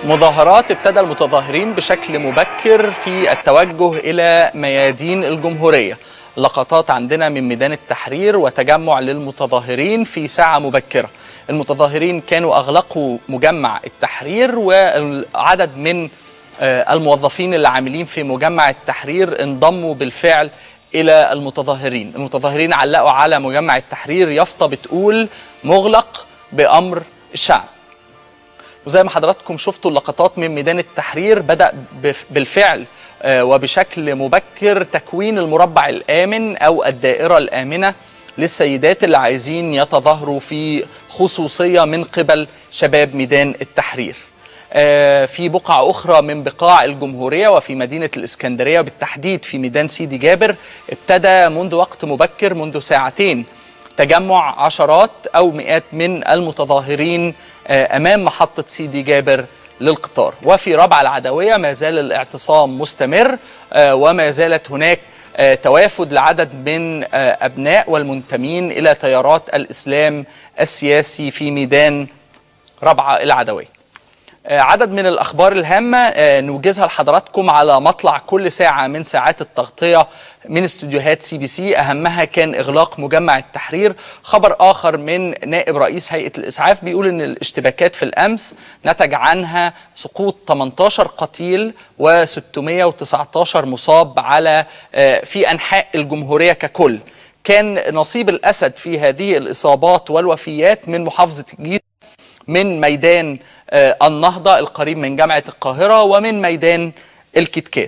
مظاهرات ابتدى المتظاهرين بشكل مبكر في التوجه إلى ميادين الجمهورية لقطات عندنا من ميدان التحرير وتجمع للمتظاهرين في ساعة مبكرة المتظاهرين كانوا أغلقوا مجمع التحرير وعدد من الموظفين اللي عاملين في مجمع التحرير انضموا بالفعل إلى المتظاهرين المتظاهرين علقوا على مجمع التحرير يافطة بتقول مغلق بأمر الشعب وزي ما حضراتكم شفتوا اللقطات من ميدان التحرير بدأ بالفعل وبشكل مبكر تكوين المربع الآمن أو الدائرة الآمنة للسيدات اللي عايزين يتظاهروا في خصوصية من قبل شباب ميدان التحرير في بقعة أخرى من بقاع الجمهورية وفي مدينة الإسكندرية بالتحديد في ميدان سيدي جابر ابتدى منذ وقت مبكر منذ ساعتين تجمع عشرات أو مئات من المتظاهرين أمام محطة سيدي جابر للقطار وفي ربع العدوية ما زال الاعتصام مستمر وما زالت هناك توافد لعدد من أبناء والمنتمين إلى تيارات الإسلام السياسي في ميدان ربع العدوية عدد من الأخبار الهامة نوجزها لحضراتكم على مطلع كل ساعة من ساعات التغطية من استوديوهات سي بي سي أهمها كان إغلاق مجمع التحرير خبر آخر من نائب رئيس هيئة الإسعاف بيقول أن الاشتباكات في الأمس نتج عنها سقوط 18 قتيل و619 مصاب على في أنحاء الجمهورية ككل كان نصيب الأسد في هذه الإصابات والوفيات من محافظة الجيزة من ميدان النهضة القريب من جامعة القاهرة ومن ميدان الكتكات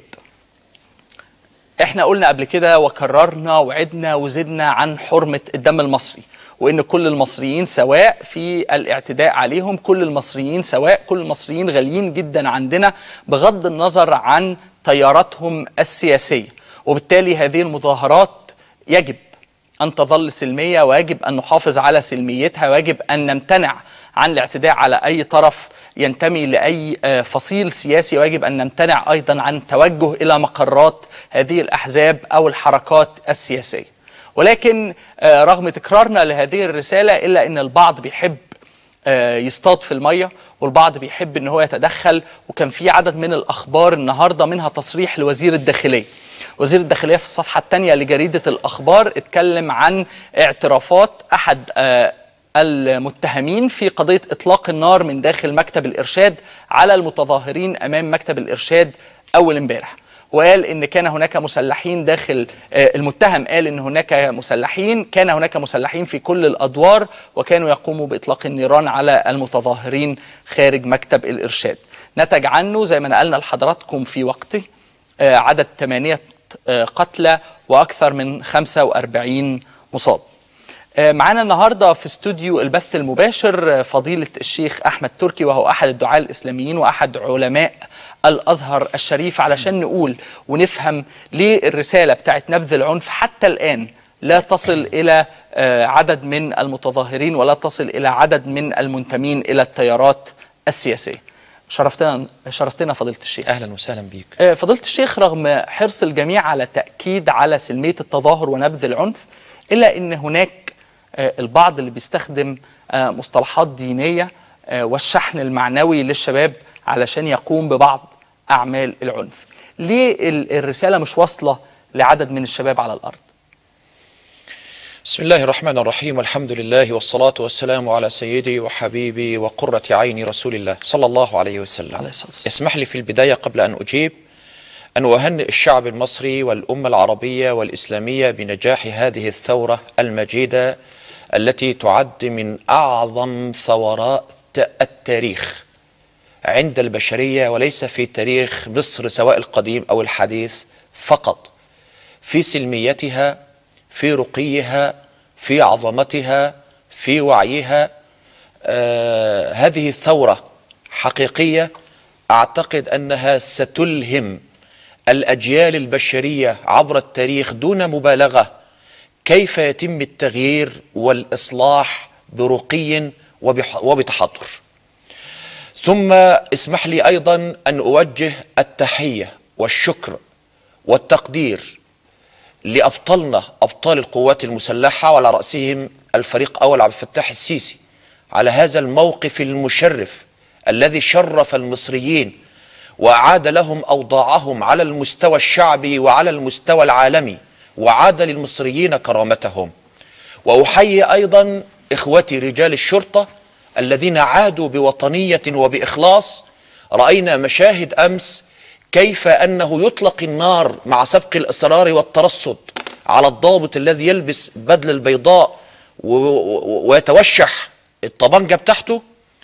احنا قلنا قبل كده وكررنا وعدنا وزدنا عن حرمة الدم المصري وان كل المصريين سواء في الاعتداء عليهم كل المصريين سواء كل المصريين غاليين جدا عندنا بغض النظر عن تياراتهم السياسية وبالتالي هذه المظاهرات يجب أن تظل سلمية ويجب أن نحافظ على سلميتها ويجب أن نمتنع عن الاعتداء على أي طرف ينتمي لأي فصيل سياسي ويجب أن نمتنع أيضا عن التوجه إلى مقرات هذه الأحزاب أو الحركات السياسية ولكن رغم تكرارنا لهذه الرسالة إلا أن البعض بيحب يصطاد في المية والبعض بيحب أن هو يتدخل وكان في عدد من الأخبار النهاردة منها تصريح لوزير الداخلية وزير الداخلية في الصفحة الثانية لجريدة الأخبار اتكلم عن اعترافات أحد المتهمين في قضية إطلاق النار من داخل مكتب الإرشاد على المتظاهرين أمام مكتب الإرشاد أول امبارح وقال ان كان هناك مسلحين داخل المتهم قال ان هناك مسلحين كان هناك مسلحين في كل الادوار وكانوا يقوموا باطلاق النيران على المتظاهرين خارج مكتب الارشاد نتج عنه زي ما نقلنا لحضراتكم في وقته عدد ثمانية قتلى واكثر من 45 مصاب معانا النهارده في استوديو البث المباشر فضيله الشيخ احمد تركي وهو احد الدعاة الاسلاميين واحد علماء الازهر الشريف علشان نقول ونفهم ليه الرساله بتاعت نبذ العنف حتى الان لا تصل الى عدد من المتظاهرين ولا تصل الى عدد من المنتمين الى التيارات السياسيه. شرفتنا شرفتنا فضيله الشيخ. اهلا وسهلا بيك. فضيله الشيخ رغم حرص الجميع على تاكيد على سلميه التظاهر ونبذ العنف الا ان هناك البعض اللي بيستخدم مصطلحات دينيه والشحن المعنوي للشباب علشان يقوم ببعض اعمال العنف. ليه الرساله مش واصله لعدد من الشباب على الارض؟ بسم الله الرحمن الرحيم والحمد لله والصلاة والسلام على سيدي وحبيبي وقرة عيني رسول الله صلى الله عليه وسلم عليه الصلاة والسلام. اسمح لي في البداية قبل أن أجيب أن أهنئ الشعب المصري والأمة العربية والإسلامية بنجاح هذه الثورة المجيدة التي تعد من أعظم ثورات التاريخ عند البشرية وليس في تاريخ مصر سواء القديم أو الحديث فقط في سلميتها في رقيها في عظمتها في وعيها آه هذه الثورة حقيقية أعتقد أنها ستلهم الأجيال البشرية عبر التاريخ دون مبالغة كيف يتم التغيير والإصلاح برقي وبتحضر ثم اسمح لي أيضا أن أوجه التحية والشكر والتقدير لأبطالنا أبطال القوات المسلحة وعلى رأسهم الفريق أول عبد الفتاح السيسي على هذا الموقف المشرف الذي شرف المصريين وأعاد لهم أوضاعهم على المستوى الشعبي وعلى المستوى العالمي وعاد للمصريين كرامتهم وأحيي أيضا إخوتي رجال الشرطة الذين عادوا بوطنية وبإخلاص رأينا مشاهد أمس كيف أنه يطلق النار مع سبق الإصرار والترصد على الضابط الذي يلبس بدل البيضاء و- و- ويتوشح الطبنجة بتاعته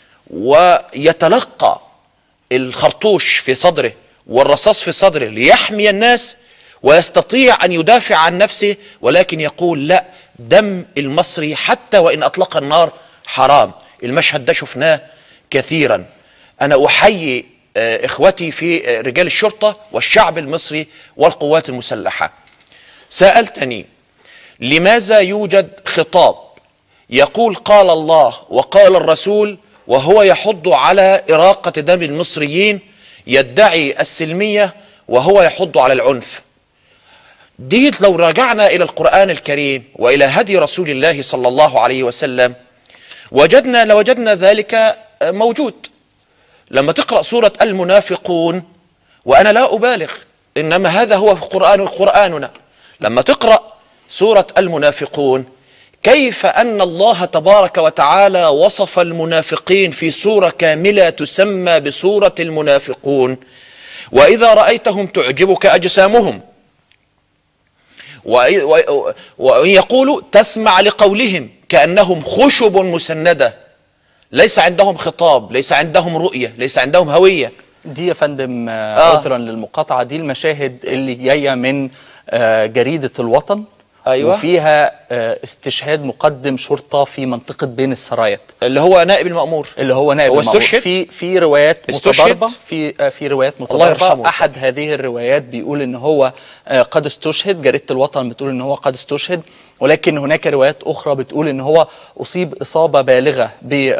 ويتلقى الخرطوش في صدره والرصاص في صدره ليحمي الناس ويستطيع أن يدافع عن نفسه ولكن يقول لا دم المصري حتى وإن أطلق النار حرام المشهد ده شفناه كثيرا أنا أحيي آه، إخوتي في آه، رجال الشرطة والشعب المصري والقوات المسلحة سألتني لماذا يوجد خطاب يقول قال الله وقال الرسول وهو يحض على إراقة دم المصريين يدعي السلمية وهو يحض على العنف ديت لو رجعنا إلى القرآن الكريم وإلى هدي رسول الله صلى الله عليه وسلم وجدنا لوجدنا ذلك موجود لما تقرأ سورة المنافقون وأنا لا أبالغ إنما هذا هو في قرآن قرآننا لما تقرأ سورة المنافقون كيف أن الله تبارك وتعالى وصف المنافقين في سورة كاملة تسمى بسورة المنافقون وإذا رأيتهم تعجبك أجسامهم وإ- و- وإن يقولوا تسمع لقولهم كأنهم خشب مسندة ليس عندهم خطاب ليس عندهم رؤية ليس عندهم هوية دي يا فندم آه، آه. عذرا للمقاطعه دي المشاهد اللي جايه من آه، جريده الوطن أيوة. وفيها آه، استشهاد مقدم شرطه في منطقه بين السرايات اللي هو نائب المأمور اللي هو نائب هو المأمور. استشهد؟ في في روايات استشهد؟ متضاربه في آه، في روايات الله يرحمه متضاربه احد هذه الروايات بيقول ان هو آه، قد استشهد جريده الوطن بتقول ان هو قد استشهد ولكن هناك روايات اخرى بتقول ان هو اصيب اصابه بالغه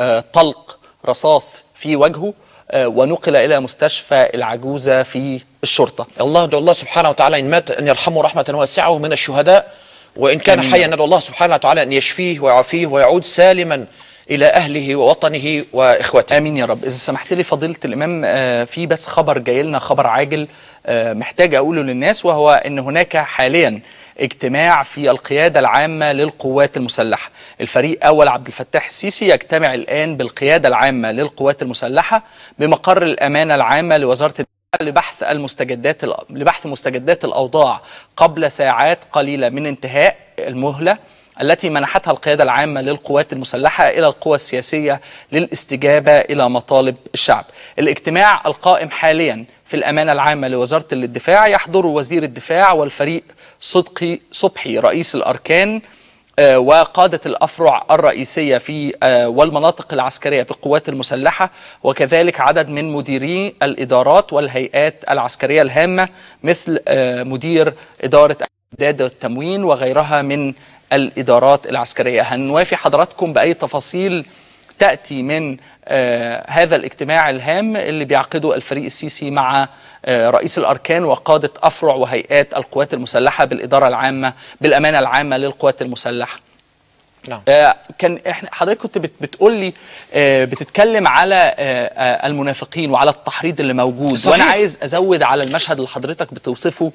بطلق رصاص في وجهه آه، ونقل الى مستشفى العجوزه في الشرطه الله ندعو الله سبحانه وتعالى إن مات أن يرحمه رحمة واسعة من الشهداء وإن كان حيا ندعو الله سبحانه وتعالى أن يشفيه ويعافيه ويعود سالما إلى أهله ووطنه وإخوته امين يا رب اذا سمحت لي فضيله الامام آه، في بس خبر جاي لنا خبر عاجل آه، محتاج اقوله للناس وهو ان هناك حاليا اجتماع في القياده العامه للقوات المسلحه الفريق اول عبد الفتاح السيسي يجتمع الان بالقياده العامه للقوات المسلحه بمقر الامانه العامه لوزاره الدفاع لبحث المستجدات لبحث مستجدات الاوضاع قبل ساعات قليله من انتهاء المهله التي منحتها القيادة العامة للقوات المسلحة إلى القوى السياسية للاستجابة إلى مطالب الشعب الاجتماع القائم حاليا في الأمانة العامة لوزارة الدفاع يحضر وزير الدفاع والفريق صدقي صبحي رئيس الأركان آه، وقادة الأفرع الرئيسية في آه، والمناطق العسكرية في القوات المسلحة وكذلك عدد من مديري الإدارات والهيئات العسكرية الهامة مثل آه، مدير إدارة الإعداد والتموين وغيرها من الإدارات العسكرية هنوافي حضراتكم بأي تفاصيل تأتي من آه هذا الاجتماع الهام اللي بيعقده الفريق السيسي مع آه رئيس الأركان وقادة أفرع وهيئات القوات المسلحة بالإدارة العامة بالأمانة العامة للقوات المسلحة نعم آه كان احنا حضرتك كنت بت بتقول لي آه بتتكلم على آه آه المنافقين وعلى التحريض اللي موجود صحيح. وانا عايز ازود على المشهد اللي حضرتك بتوصفه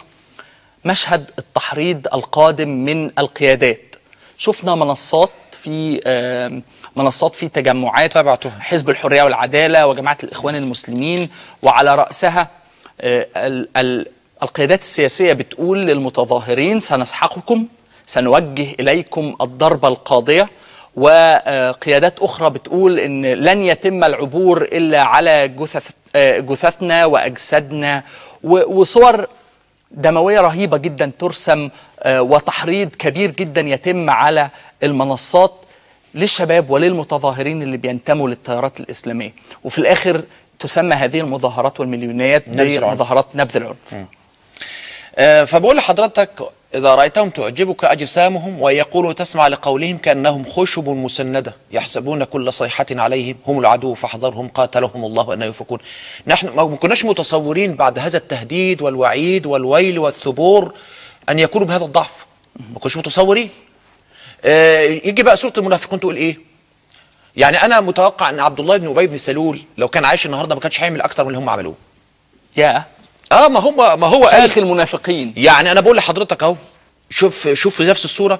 مشهد التحريض القادم من القيادات شفنا منصات في آه منصات في تجمعات تابعتها. حزب الحريه والعداله وجماعه الاخوان المسلمين وعلى راسها آه، ال- ال- القيادات السياسيه بتقول للمتظاهرين سنسحقكم سنوجه اليكم الضربه القاضيه وقيادات اخرى بتقول ان لن يتم العبور الا على جثث آه، جثثنا واجسادنا و- وصور دمويه رهيبه جدا ترسم آه، وتحريض كبير جدا يتم على المنصات للشباب وللمتظاهرين اللي بينتموا للتيارات الاسلاميه وفي الاخر تسمى هذه المظاهرات والمليونيات نبذ العنف. بمظاهرات نبذ العنف آه، فبقول لحضرتك إذا رأيتهم تعجبك أجسامهم ويقولوا تسمع لقولهم كأنهم خشب مسندة يحسبون كل صيحة عليهم هم العدو فاحذرهم قاتلهم الله أن يفكون نحن ما كناش متصورين بعد هذا التهديد والوعيد والويل والثبور أن يكونوا بهذا الضعف ما كناش متصورين آه، يجي بقى سورة المنافقون تقول إيه يعني انا متوقع ان عبد الله بن ابي بن سلول لو كان عايش النهارده ما كانش هيعمل اكتر من اللي هم عملوه يا اه ما هم ما هو قال شيخ المنافقين يعني انا بقول لحضرتك اهو شوف شوف في نفس الصوره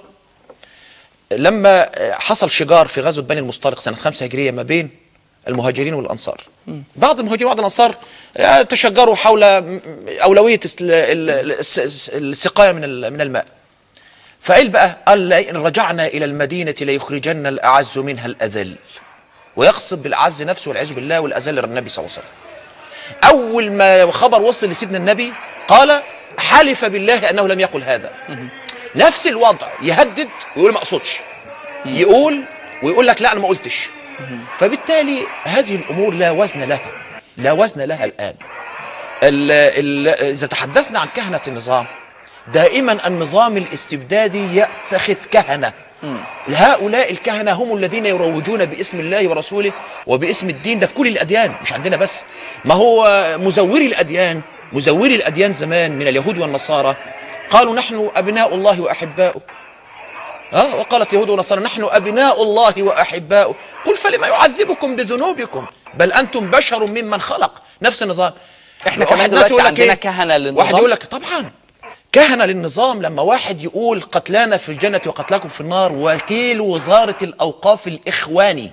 لما حصل شجار في غزوه بني المصطلق سنه 5 هجريه ما بين المهاجرين والانصار بعض المهاجرين وبعض الانصار آه، تشجروا حول م- اولويه الس- ال- ال- الس- السقايه من ال- من الماء فقال بقى قال لئن رجعنا الى المدينه ليخرجن الاعز منها الاذل ويقصد بالاعز نفسه والعياذ بالله والاذل النبي صلى الله عليه وسلم اول ما خبر وصل لسيدنا النبي قال حلف بالله انه لم يقل هذا نفس الوضع يهدد ويقول ما اقصدش يقول ويقول لك لا انا ما قلتش فبالتالي هذه الامور لا وزن لها لا وزن لها الان ال ال اذا تحدثنا عن كهنه النظام دائما النظام الاستبدادي يتخذ كهنه هؤلاء الكهنه هم الذين يروجون باسم الله ورسوله وباسم الدين ده في كل الاديان مش عندنا بس ما هو مزوري الاديان مزوري الاديان زمان من اليهود والنصارى قالوا نحن ابناء الله واحباؤه اه وقالت يهود ونصارى نحن ابناء الله واحباؤه قل فلما يعذبكم بذنوبكم بل انتم بشر ممن خلق نفس النظام احنا واحد كمان ناس دلوقتي يقول لك عندنا إيه؟ كهنة للنظام. واحد يقول لك طبعا كهنة للنظام لما واحد يقول قتلانا في الجنة وقتلاكم في النار وكيل وزارة الأوقاف الإخواني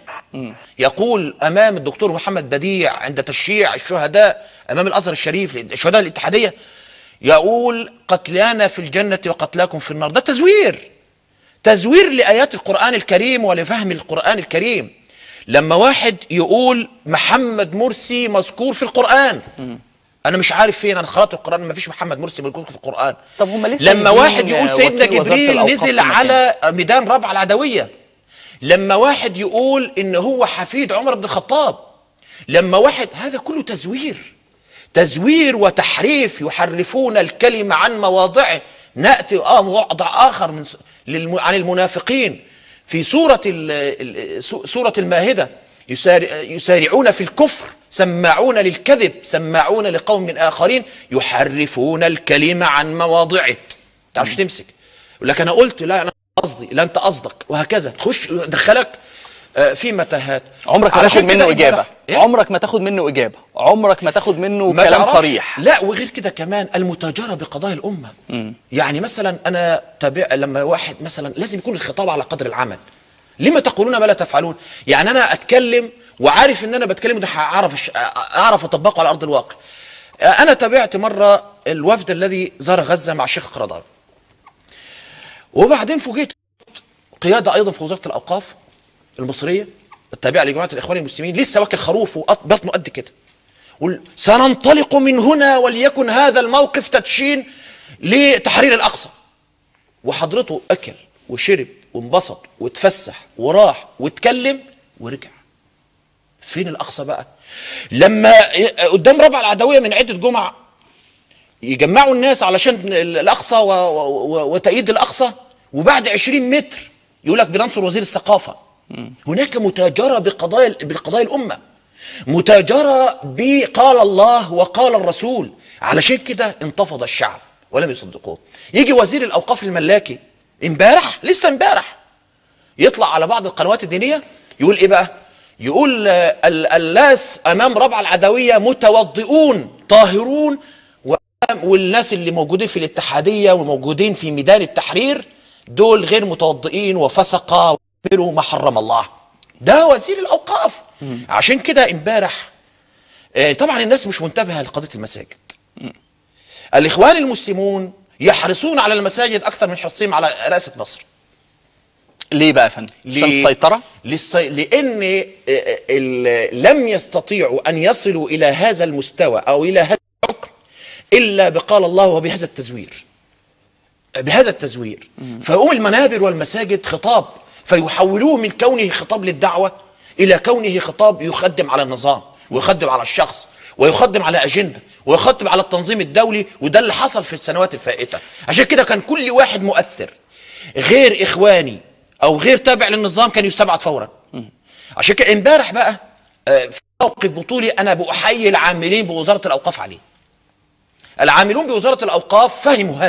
يقول أمام الدكتور محمد بديع عند تشييع الشهداء أمام الأزهر الشريف شهداء الاتحادية يقول قتلانا في الجنة وقتلاكم في النار ده تزوير تزوير لآيات القرآن الكريم ولفهم القرآن الكريم لما واحد يقول محمد مرسي مذكور في القرآن انا مش عارف فين انا قرات القران ما فيش محمد مرسي مذكور في القران طب هم لسه لما جايبين واحد يقول سيدنا وكيل وزارة جبريل الأوقاف نزل في مكان. على ميدان ربع العدويه لما واحد يقول ان هو حفيد عمر بن الخطاب لما واحد هذا كله تزوير تزوير وتحريف يحرفون الكلمة عن مواضعه نأتي آه وضع آخر من س- للم- عن المنافقين في سورة ال- ال- سو- سورة المائدة يسارع- يسارعون في الكفر سماعون للكذب سماعون لقوم من آخرين يحرفون الكلمة عن مواضعه تعرفش تمسك يقول لك أنا قلت لا أنا قصدي لا أنت قصدك وهكذا تخش يدخلك آه، في متاهات عمرك ما علشان تاخد منه كده اجابه امبارح- إيه؟ عمرك ما تاخد منه اجابه عمرك ما تاخد منه ما كلام تعرفش. صريح لا وغير كده كمان المتاجره بقضايا الامه يعني مثلا انا تابع لما واحد مثلا لازم يكون الخطاب على قدر العمل لما تقولون ما لا تفعلون يعني انا اتكلم وعارف ان انا بتكلم ده هعرف الش- اعرف اطبقه على ارض الواقع انا تابعت مره الوفد الذي زار غزه مع الشيخ قرضاوي وبعدين فوجئت قياده ايضا في وزاره الاوقاف المصريه التابعه لجماعه الاخوان المسلمين لسه واكل خروف وبطنه قد كده قل سننطلق من هنا وليكن هذا الموقف تدشين لتحرير الاقصى وحضرته اكل وشرب وانبسط واتفسح وراح واتكلم ورجع فين الاقصى بقى لما قدام ربع العدويه من عده جمع يجمعوا الناس علشان الاقصى و- و- و- وتأييد الاقصى وبعد 20 متر يقول لك بننصر وزير الثقافه هناك متاجره بقضايا بقضايا الامه متاجره بقال الله وقال الرسول علشان كده انتفض الشعب ولم يصدقوه يجي وزير الاوقاف الملاكي امبارح لسه امبارح يطلع على بعض القنوات الدينيه يقول ايه بقى يقول آه، ال- الناس امام ربع العدويه متوضئون طاهرون و- والناس اللي موجودين في الاتحاديه وموجودين في ميدان التحرير دول غير متوضئين وفسقه وكفروا ما حرم الله ده وزير الاوقاف عشان كده امبارح آه، طبعا الناس مش منتبهه لقضيه المساجد الاخوان المسلمون يحرصون على المساجد اكثر من حرصهم على رئاسه مصر ليه بقى يا فندم عشان ليه؟ السيطره للسي... لان آه، آه، ال- لم يستطيعوا ان يصلوا الى هذا المستوى او الى هذا الحكم الا بقال الله وبهذا التزوير بهذا التزوير فيقوم المنابر والمساجد خطاب فيحولوه من كونه خطاب للدعوه الى كونه خطاب يخدم على النظام ويخدم على الشخص ويخدم على اجنده ويخدم على التنظيم الدولي وده اللي حصل في السنوات الفائته عشان كده كان كل واحد مؤثر غير اخواني او غير تابع للنظام كان يستبعد فورا عشان كده امبارح بقى آه، في موقف بطولي انا بأحيي العاملين بوزاره الاوقاف عليه العاملون بوزاره الاوقاف فهموا هذا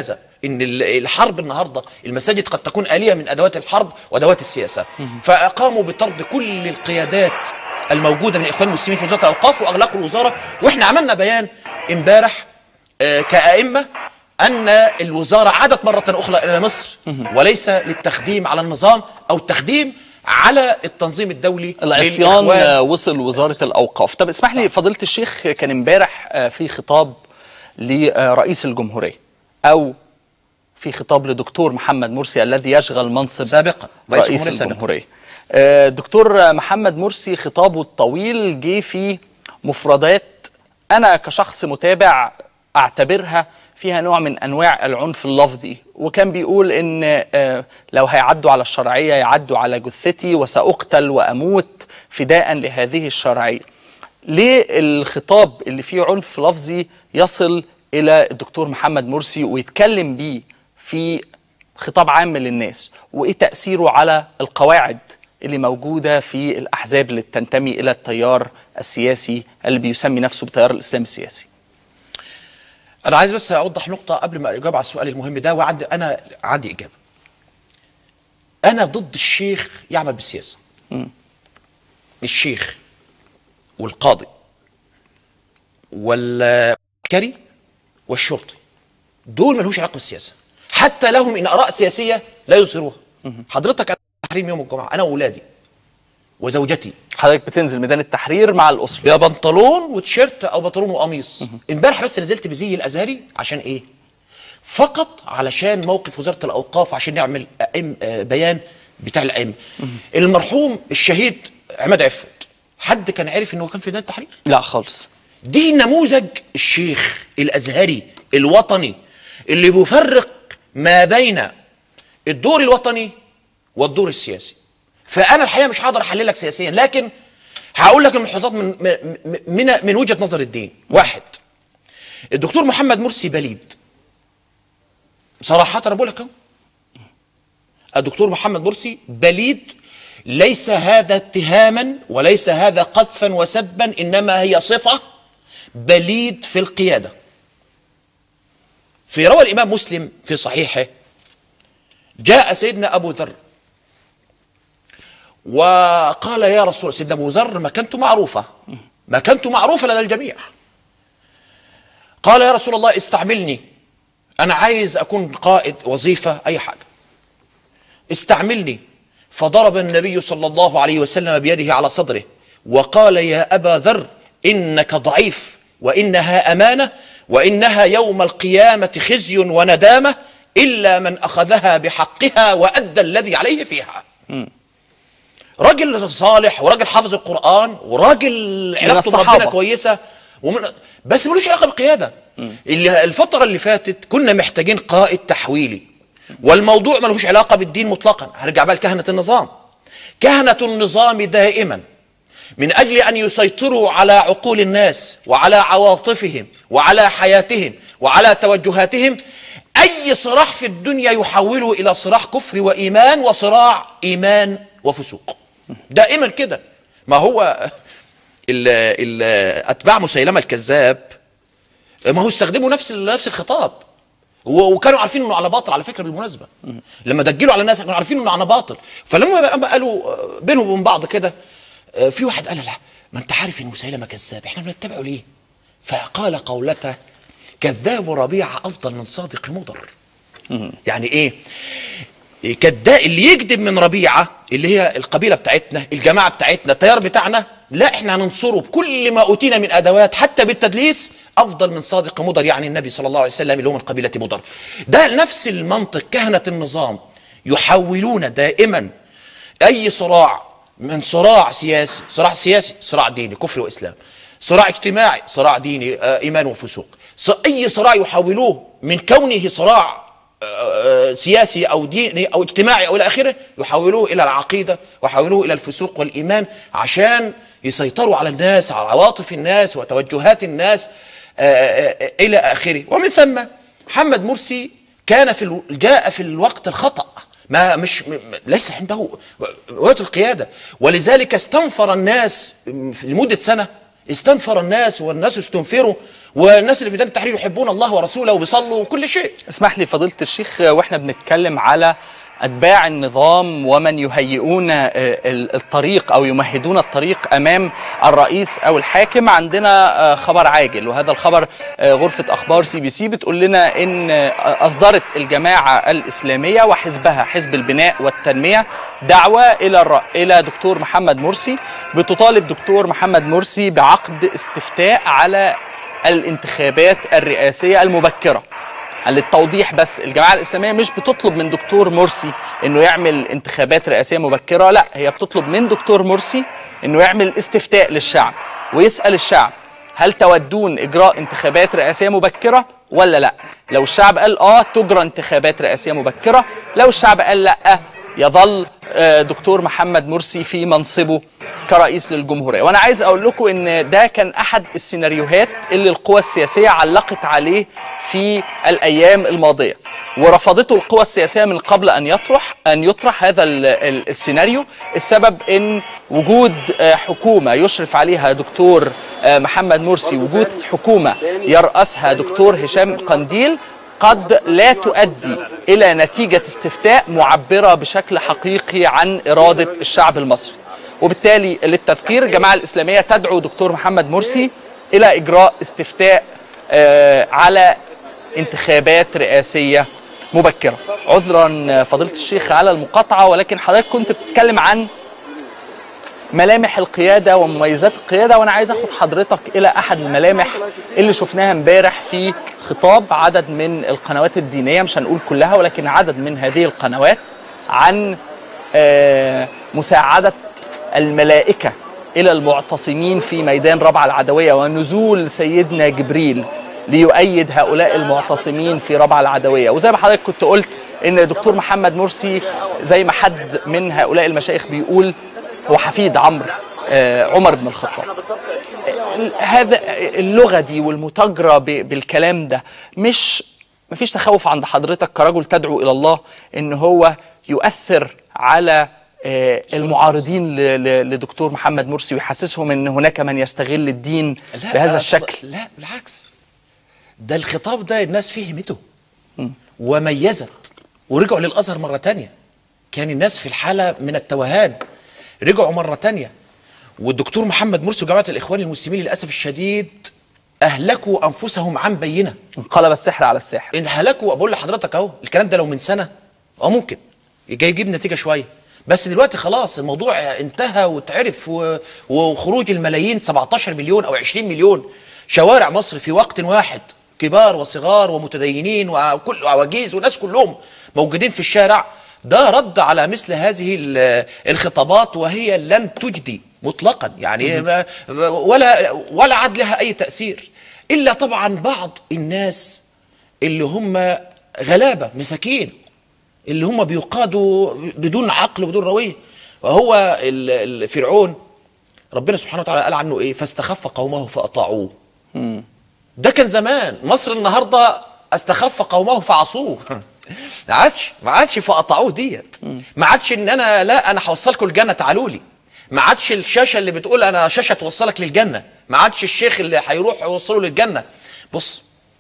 ان ال- الحرب النهارده المساجد قد تكون آلية من ادوات الحرب وادوات السياسه فاقاموا بطرد كل القيادات الموجوده من الاخوان المسلمين في وزاره الاوقاف واغلقوا الوزاره واحنا عملنا بيان امبارح آه، كائمه ان الوزاره عادت مره اخرى الى مصر وليس للتخديم على النظام او التخديم على التنظيم الدولي العصيان للإخوان. آه، وصل وزاره الاوقاف طب اسمح لي فضيله الشيخ كان امبارح آه، في خطاب لرئيس الجمهوريه او في خطاب لدكتور محمد مرسي الذي يشغل منصب سابقا رئيس رئيس الجمهورية سابقا. الجمهوريه آه، دكتور محمد مرسي خطابه الطويل جه في مفردات انا كشخص متابع اعتبرها فيها نوع من انواع العنف اللفظي وكان بيقول ان آه، لو هيعدوا على الشرعيه يعدوا على جثتي وساقتل واموت فداء لهذه الشرعيه ليه الخطاب اللي فيه عنف لفظي يصل الى الدكتور محمد مرسي ويتكلم بيه في خطاب عام للناس وايه تاثيره على القواعد اللي موجوده في الاحزاب اللي تنتمي الى التيار السياسي اللي بيسمي نفسه بتيار الاسلام السياسي انا عايز بس اوضح نقطه قبل ما اجاوب على السؤال المهم ده وعندي انا عندي اجابه انا ضد الشيخ يعمل بالسياسه الشيخ والقاضي والعسكري والشرطي دول ملهوش علاقه بالسياسه حتى لهم ان اراء سياسيه لا يظهروها حضرتك أنا تحريم يوم الجمعه انا واولادي وزوجتي حضرتك بتنزل ميدان التحرير مع الاسره يا بنطلون وتيشيرت او بنطلون وقميص امبارح بس نزلت بزي الازهري عشان ايه فقط علشان موقف وزاره الاوقاف عشان نعمل أئم آه، بيان بتاع الائمه المرحوم الشهيد عماد عفت حد كان عارف انه كان في ميدان التحرير لا خالص دي نموذج الشيخ الازهري الوطني اللي بيفرق ما بين الدور الوطني والدور السياسي فانا الحقيقه مش هقدر احللك سياسيا لكن هقول لك الملحوظات من من من, من وجهه نظر الدين واحد الدكتور محمد مرسي بليد صراحه انا بقول لك اهو الدكتور محمد مرسي بليد ليس هذا اتهاما وليس هذا قذفا وسبا انما هي صفه بليد في القياده في روى الامام مسلم في صحيحه جاء سيدنا ابو ذر وقال يا رسول سيدنا ابو ذر مكانته معروفه مكانته معروفه لدى الجميع قال يا رسول الله استعملني انا عايز اكون قائد وظيفه اي حاجه استعملني فضرب النبي صلى الله عليه وسلم بيده على صدره وقال يا ابا ذر انك ضعيف وانها امانه وانها يوم القيامه خزي وندامه الا من اخذها بحقها وادى الذي عليه فيها راجل صالح وراجل حافظ القرآن وراجل علاقته بربنا الصحابة. كويسة ومن بس ملوش علاقة بالقيادة اللي الفترة اللي فاتت كنا محتاجين قائد تحويلي والموضوع ملوش علاقة بالدين مطلقا هرجع بقى لكهنة النظام كهنة النظام دائما من أجل أن يسيطروا على عقول الناس وعلى عواطفهم وعلى حياتهم وعلى توجهاتهم أي صراع في الدنيا يحوله إلى صراع كفر وإيمان وصراع إيمان وفسوق دائما كده ما هو ال ال أتباع مسيلمة الكذاب ما هو استخدموا نفس نفس الخطاب و- وكانوا عارفين انه على باطل على فكره بالمناسبه لما دجلوا على الناس كانوا عارفين انه على باطل فلما بقى قالوا آه، بينهم وبين بعض كده آه، في واحد قال لا ما انت عارف ان مسيلمه كذاب احنا بنتبعه ليه فقال قولته كذاب ربيعه افضل من صادق مضر يعني ايه كداء اللي يكذب من ربيعه اللي هي القبيله بتاعتنا الجماعه بتاعتنا التيار بتاعنا لا احنا هننصره بكل ما اوتينا من ادوات حتى بالتدليس افضل من صادق مضر يعني النبي صلى الله عليه وسلم اللي هو من قبيله مضر ده نفس المنطق كهنه النظام يحولون دائما اي صراع من صراع سياسي صراع سياسي صراع ديني كفر واسلام صراع اجتماعي صراع ديني آه، ايمان وفسوق ص- اي صراع يحولوه من كونه صراع آه، سياسي او ديني او اجتماعي او الى اخره يحولوه الى العقيده ويحولوه الى الفسوق والايمان عشان يسيطروا على الناس على عواطف الناس وتوجهات الناس آه، آه، آه، الى اخره ومن ثم محمد مرسي كان في الو- جاء في الوقت الخطأ ما مش م- م- ليس عنده وقت القياده ولذلك استنفر الناس م- لمده سنه استنفر الناس والناس استنفروا والناس اللي في ميدان التحرير يحبون الله ورسوله وبيصلوا وكل شيء اسمح لي فضيلة الشيخ واحنا بنتكلم على أتباع النظام ومن يهيئون آه، ال- الطريق أو يمهدون الطريق أمام الرئيس أو الحاكم عندنا آه، خبر عاجل وهذا الخبر آه، غرفة أخبار سي بي سي بتقول لنا إن آه، أصدرت الجماعة الإسلامية وحزبها حزب البناء والتنمية دعوة إلى الر- إلى دكتور محمد مرسي بتطالب دكتور محمد مرسي بعقد استفتاء على الانتخابات الرئاسية المبكرة للتوضيح بس الجماعه الاسلاميه مش بتطلب من دكتور مرسي انه يعمل انتخابات رئاسيه مبكره لا هي بتطلب من دكتور مرسي انه يعمل استفتاء للشعب ويسال الشعب هل تودون اجراء انتخابات رئاسيه مبكره ولا لا لو الشعب قال اه تجرى انتخابات رئاسيه مبكره لو الشعب قال لا يظل آه، دكتور محمد مرسي في منصبه كرئيس للجمهوريه وانا عايز اقول لكم ان ده كان احد السيناريوهات اللي القوى السياسيه علقت عليه في الايام الماضيه ورفضته القوى السياسيه من قبل ان يطرح ان يطرح هذا ال- ال- السيناريو السبب ان وجود آه، حكومه يشرف عليها دكتور آه، محمد مرسي وجود حكومه يرأسها دكتور هشام قنديل قد لا تؤدي الى نتيجه استفتاء معبره بشكل حقيقي عن اراده الشعب المصري وبالتالي للتذكير الجماعه الاسلاميه تدعو دكتور محمد مرسي الى اجراء استفتاء آه، على انتخابات رئاسيه مبكره عذرا آه، فضيله الشيخ على المقاطعه ولكن حضرتك كنت بتتكلم عن ملامح القيادة ومميزات القيادة وأنا عايز أخد حضرتك إلى أحد الملامح اللي شفناها امبارح في خطاب عدد من القنوات الدينية مش هنقول كلها ولكن عدد من هذه القنوات عن آه، مساعدة الملائكة إلى المعتصمين في ميدان ربع العدوية ونزول سيدنا جبريل ليؤيد هؤلاء المعتصمين في ربع العدوية وزي ما حضرتك كنت قلت إن الدكتور محمد مرسي زي ما حد من هؤلاء المشايخ بيقول هو حفيد عمرو آه، عمر بن الخطاب هذا اللغه دي والمتاجره ب- بالكلام ده مش مفيش تخوف عند حضرتك كرجل تدعو الى الله ان هو يؤثر على آه، المعارضين ل- ل- لدكتور محمد مرسي ويحسسهم ان هناك من يستغل الدين لا بهذا أصل- الشكل لا بالعكس ده الخطاب ده الناس فهمته وميزت ورجعوا للازهر مره تانية كان الناس في الحاله من التوهان رجعوا مره تانية والدكتور محمد مرسي وجماعه الاخوان المسلمين للاسف الشديد اهلكوا انفسهم عن بينه انقلب السحر على الساحر ان هلكوا بقول لحضرتك اهو الكلام ده لو من سنه اه ممكن جاي يجيب نتيجه شويه بس دلوقتي خلاص الموضوع انتهى واتعرف و- وخروج الملايين 17 مليون او 20 مليون شوارع مصر في وقت واحد كبار وصغار ومتدينين وكل عواجيز وناس كلهم موجودين في الشارع ده رد على مثل هذه ال- الخطابات وهي لن تجدي مطلقا يعني ما- ولا ولا عاد لها اي تاثير الا طبعا بعض الناس اللي هم غلابه مساكين اللي هم بيقادوا بدون عقل وبدون رويه وهو ال- الفرعون ربنا سبحانه وتعالى قال عنه ايه فاستخف قومه فاطاعوه ده كان زمان مصر النهارده استخف قومه فعصوه ما عادش ما عادش فاطاعوه ديت ما عادش ان انا لا انا هوصلكم الجنه تعالوا لي ما عادش الشاشه اللي بتقول انا شاشه توصلك للجنه ما عادش الشيخ اللي هيروح يوصله للجنه بص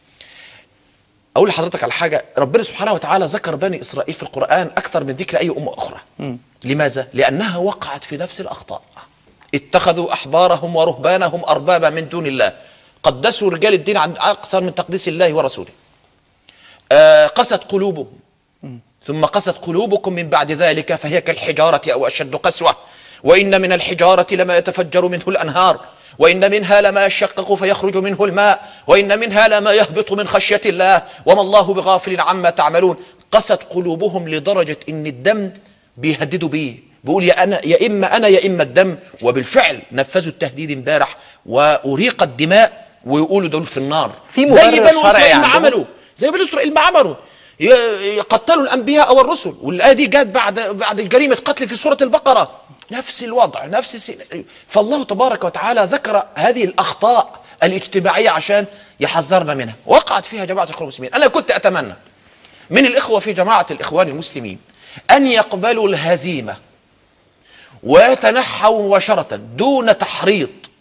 اقول لحضرتك على حاجه ربنا سبحانه وتعالى ذكر بني اسرائيل في القران اكثر من ذكر اي امه اخرى لماذا لانها وقعت في نفس الاخطاء اتخذوا احبارهم ورهبانهم اربابا من دون الله قدسوا رجال الدين عن اكثر من تقديس الله ورسوله آه قست قلوبهم ثم قست قلوبكم من بعد ذلك فهي كالحجارة أو أشد قسوة وإن من الحجارة لما يتفجر منه الأنهار وإن منها لما يشقق فيخرج منه الماء وإن منها لما يهبط من خشية الله وما الله بغافل عما تعملون قست قلوبهم لدرجة إن الدم بيهددوا بيه بيقول يا أنا يا إما أنا يا إما الدم وبالفعل نفذوا التهديد امبارح وأريقت دماء ويقولوا دول في النار في زي مبرر بنو شرعي إسرائيل ما عندهم؟ عملوا زي بني اسرائيل ما عملوا ي- يقتلوا الانبياء والرسل والايه دي جت بعد بعد جريمه قتل في سوره البقره نفس الوضع نفس الس... فالله تبارك وتعالى ذكر هذه الاخطاء الاجتماعيه عشان يحذرنا منها وقعت فيها جماعه الاخوان المسلمين انا كنت اتمنى من الاخوه في جماعه الاخوان المسلمين ان يقبلوا الهزيمه ويتنحوا مباشره دون تحريض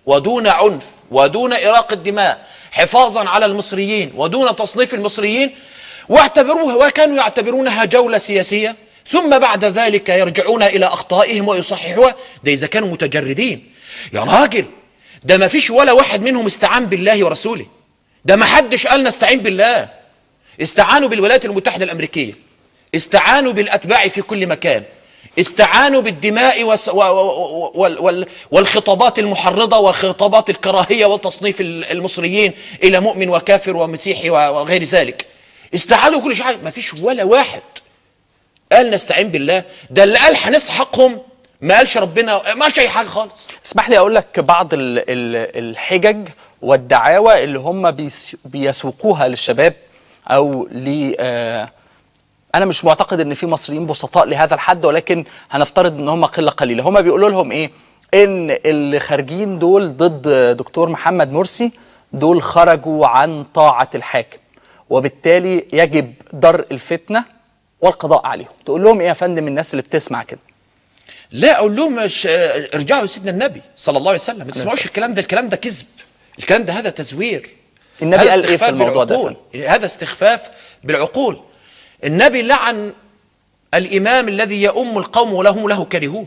ودون عنف ودون إراقة دماء حفاظا على المصريين ودون تصنيف المصريين واعتبروها وكانوا يعتبرونها جولة سياسية ثم بعد ذلك يرجعون إلى أخطائهم ويصححوها ده إذا كانوا متجردين يا راجل ده ما فيش ولا واحد منهم استعان بالله ورسوله ده ما حدش قال نستعين بالله استعانوا بالولايات المتحدة الأمريكية استعانوا بالأتباع في كل مكان استعانوا بالدماء وس و و وال وال والخطابات المحرضة وخطابات الكراهية وتصنيف المصريين إلى مؤمن وكافر ومسيحي وغير ذلك استعانوا كل شيء ما فيش ولا واحد قال نستعين بالله ده اللي قال هنسحقهم ما قالش ربنا ما قالش اي حاجه خالص اسمح لي اقول لك بعض ال ال الحجج والدعاوى اللي هم بيس بيسوقوها للشباب او ل آه انا مش معتقد ان في مصريين بسطاء لهذا الحد ولكن هنفترض ان هم قله قليله هم بيقولوا لهم ايه ان اللي خارجين دول ضد دكتور محمد مرسي دول خرجوا عن طاعه الحاكم وبالتالي يجب درء الفتنه والقضاء عليهم تقول لهم ايه يا فندم الناس اللي بتسمع كده لا اقول لهم مش ارجعوا لسيدنا النبي صلى الله عليه وسلم ما تسمعوش الكلام ده الكلام ده كذب الكلام ده هذا تزوير النبي قال ايه في الموضوع ده هذا استخفاف بالعقول النبي لعن الامام الذي يؤم القوم ولهم له كارهون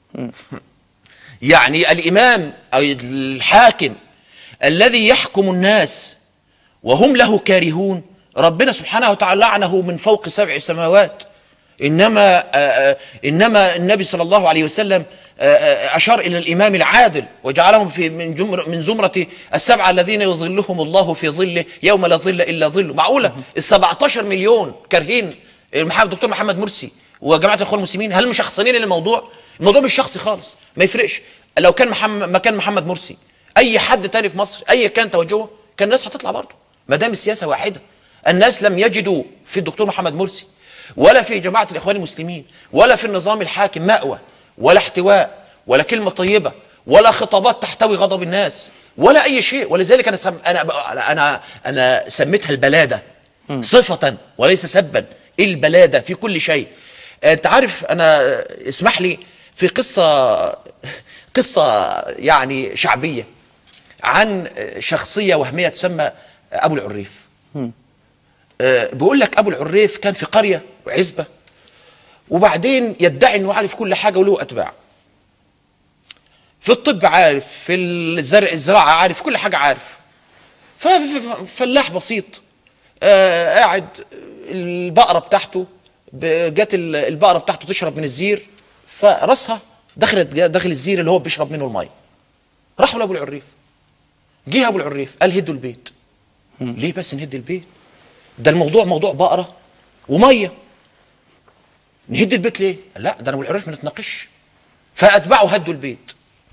يعني الامام او الحاكم الذي يحكم الناس وهم له كارهون ربنا سبحانه وتعالى لعنه من فوق سبع سماوات انما آآ انما النبي صلى الله عليه وسلم اشار الى الامام العادل وجعلهم في من جمر من زمره السبعه الذين يظلهم الله في ظله يوم لا ظل الا ظله معقوله ال 17 مليون كارهين محمد الدكتور محمد مرسي وجماعه الاخوان المسلمين هل مشخصنين الموضوع الموضوع مش شخصي خالص ما يفرقش لو كان محمد مكان محمد مرسي اي حد تاني في مصر اي كان توجهه كان الناس هتطلع برضه ما دام السياسه واحده الناس لم يجدوا في الدكتور محمد مرسي ولا في جماعة الإخوان المسلمين ولا في النظام الحاكم مأوى ولا احتواء ولا كلمة طيبة ولا خطابات تحتوي غضب الناس ولا أي شيء ولذلك أنا سم أنا أنا أنا سميتها البلادة صفة وليس سبا البلادة في كل شيء أنت عارف أنا اسمح لي في قصة قصة يعني شعبية عن شخصية وهمية تسمى أبو العريف أه بيقول لك ابو العريف كان في قريه وعزبه وبعدين يدعي انه عارف كل حاجه وله اتباع في الطب عارف في الزرع الزراعه عارف كل حاجه عارف فلاح بسيط آه قاعد البقره بتاعته جت البقره بتاعته تشرب من الزير فراسها دخلت داخل الزير اللي هو بيشرب منه الميه راحوا لابو العريف جه ابو العريف قال هدوا البيت ليه بس نهد البيت ده الموضوع موضوع بقره وميه نهد البيت ليه؟ لا ده انا والعريف ما نتناقش فاتبعوا هدوا البيت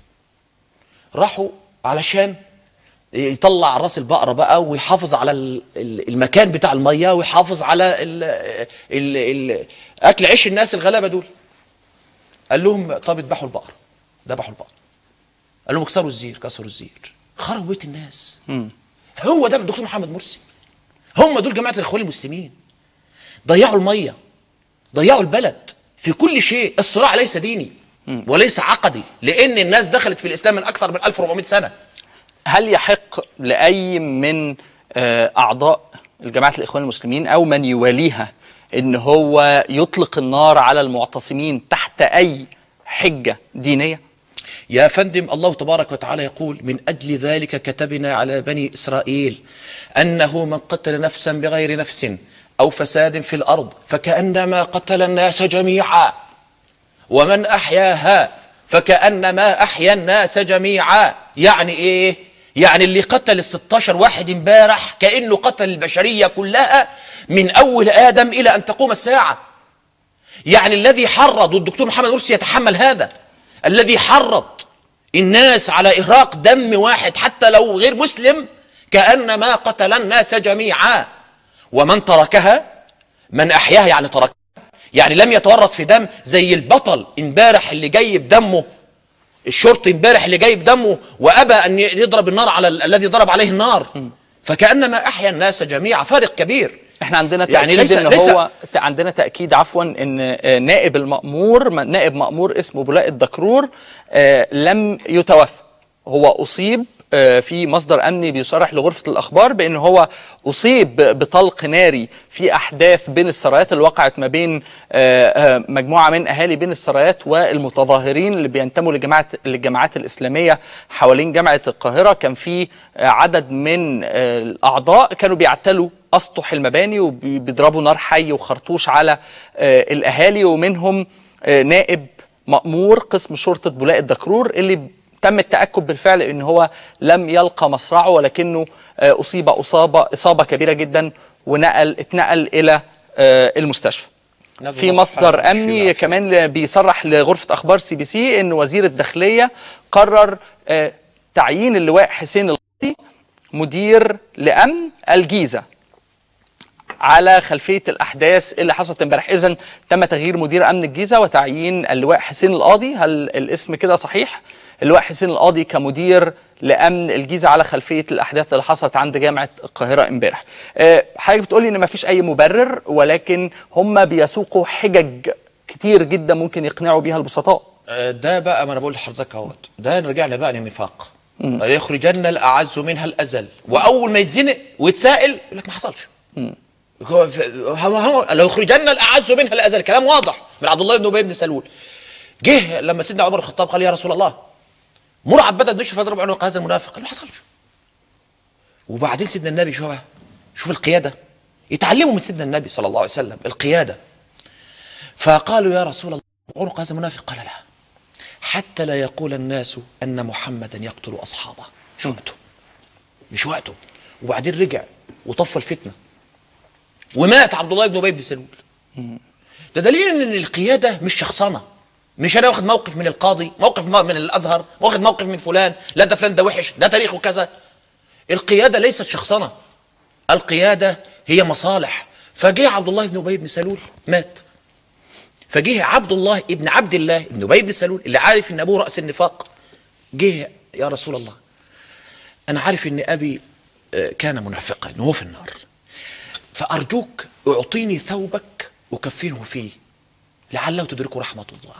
راحوا علشان يطلع راس البقره بقى ويحافظ على المكان بتاع الميه ويحافظ على ال ال ال اكل عيش الناس الغلابه دول قال لهم طب اذبحوا البقره ذبحوا البقره قال لهم اكسروا الزير كسروا الزير خربوا بيت الناس م. هو ده الدكتور محمد مرسي هم دول جماعه الاخوان المسلمين ضيعوا الميه ضيعوا البلد في كل شيء الصراع ليس ديني وليس عقدي لان الناس دخلت في الاسلام من اكثر من 1400 سنه هل يحق لاي من اعضاء الجماعه الاخوان المسلمين او من يواليها ان هو يطلق النار على المعتصمين تحت اي حجه دينيه يا فندم الله تبارك وتعالى يقول من أجل ذلك كتبنا على بني إسرائيل أنه من قتل نفسا بغير نفس أو فساد في الأرض فكأنما قتل الناس جميعا ومن أحياها فكأنما أحيا الناس جميعا يعني إيه؟ يعني اللي قتل ال 16 واحد امبارح كأنه قتل البشرية كلها من أول آدم إلى أن تقوم الساعة يعني الذي حرض والدكتور محمد مرسي يتحمل هذا الذي حرض الناس على إهراق دم واحد حتى لو غير مسلم كأنما قتل الناس جميعا ومن تركها من أحياها يعني تركها يعني لم يتورط في دم زي البطل امبارح اللي جايب دمه الشرطي امبارح اللي جايب دمه وأبى أن يضرب النار على ال- الذي ضرب عليه النار فكأنما أحيا الناس جميعا فارق كبير احنا عندنا تاكيد يعني ليس- ان ليس- هو ت- عندنا تاكيد عفوا ان آه، نائب المامور م- نائب مامور اسمه بولاء الدكرور آه، لم يتوفى هو اصيب آه، في مصدر امني بيصرح لغرفه الاخبار بان هو اصيب بطلق ناري في احداث بين السرايات اللي وقعت ما بين آه، آه، مجموعه من اهالي بين السرايات والمتظاهرين اللي بينتموا لجماعه للجماعات الاسلاميه حوالين جامعه القاهره كان في آه، عدد من آه، الاعضاء كانوا بيعتلوا اسطح المباني وبيضربوا نار حي وخرطوش على آه، الاهالي ومنهم آه، نائب مأمور قسم شرطة بولاق الدكرور اللي تم التأكد بالفعل ان هو لم يلقى مصرعه ولكنه آه، أصيب أصابة إصابة كبيرة جدا ونقل اتنقل إلى آه، المستشفى ندعو في الله سبحانه مصدر وتعالى أمني يشفيه ويعافيه. كمان بيصرح لغرفة أخبار سي بي سي ان وزير الداخلية قرر آه، تعيين اللواء حسين القاضي مدير لأمن الجيزة على خلفيه الاحداث اللي حصلت امبارح اذا تم تغيير مدير امن الجيزه وتعيين اللواء حسين القاضي هل الاسم كده صحيح اللواء حسين القاضي كمدير لامن الجيزه على خلفيه الاحداث اللي حصلت عند جامعه القاهره امبارح أه، حضرتك بتقولي ان ما فيش اي مبرر ولكن هم بيسوقوا حجج كتير جدا ممكن يقنعوا بيها البسطاء آه، ده بقى ما انا بقول لحضرتك اهوت ده رجعنا بقى للنفاق يخرجن الاعز منها الازل واول ما يتزنق ويتسائل يقول لك ما حصلش هو هو هو لو يخرجن الاعز منها الازل كلام واضح من عبد الله بن ابي بن سلول جه لما سيدنا عمر الخطاب قال يا رسول الله مر عباده بن فيضرب عنق هذا المنافق قال ما حصلش وبعدين سيدنا النبي شوف بقى شوف القياده يتعلموا من سيدنا النبي صلى الله عليه وسلم القياده فقالوا يا رسول الله عنق هذا المنافق قال لا حتى لا يقول الناس ان محمدا يقتل اصحابه مش وقته مش وقته وبعدين رجع وطفى الفتنه ومات عبد الله بن ابي بن سلول ده دليل ان القياده مش شخصنه مش انا واخد موقف من القاضي موقف م- من الازهر واخد موقف من فلان لا ده فلان ده وحش ده تاريخه كذا القياده ليست شخصنه القياده هي مصالح فجه عبد الله بن ابي بن سلول مات فجه عبد الله ابن عبد الله ابن ابي بن سلول اللي عارف ان ابوه راس النفاق جه يا رسول الله انا عارف ان ابي آه، كان منافقا وهو في النار فارجوك اعطيني ثوبك اكفنه فيه لعله تدركه رحمه الله